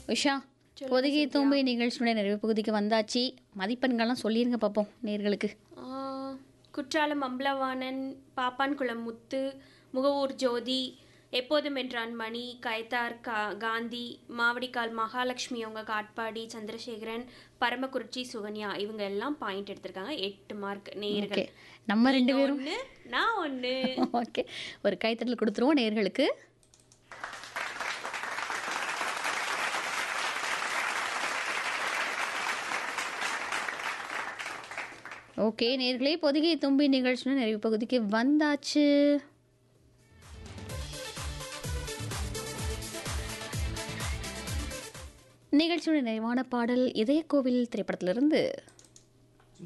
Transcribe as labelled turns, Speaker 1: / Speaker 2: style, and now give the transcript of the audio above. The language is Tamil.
Speaker 1: உஷா பொதுகை தூம்பை நிகழ்ச்சியுடைய நிறைவு பகுதிக்கு வந்தாச்சு மதிப்பெண்கள்லாம் சொல்லிருங்க பார்ப்போம் நேர்களுக்கு
Speaker 2: ஆ, குற்றாலம் அம்பலவாணன் பாப்பான்குளம் முத்து முகவூர் ஜோதி எப்போதும் என்றான் மணி கயத்தார் கா காந்தி மாவடிக்கால் மகாலட்சுமி அவங்க காட்பாடி சந்திரசேகரன் பரமக்குறிச்சி சுகன்யா இவங்க எல்லாம் பாயிண்ட் எடுத்திருக்காங்க எட்டு மார்க் நேர்கள்
Speaker 1: ஓகே நம்ம ரெண்டு பேரும்
Speaker 2: ஒன்று நான் ஒன்று
Speaker 1: ஓகே ஒரு கைத்தட்டல் கொடுத்துருவோம் நேர்களுக்கு ஓகே நேர்களே பொதிகை தும்பி நிகழ்ச்சின்னு நிறைவு பகுதிக்கு வந்தாச்சு நிகழ்ச்சியோட நிறைவான பாடல் இதய கோவில் திரைப்படத்திலிருந்து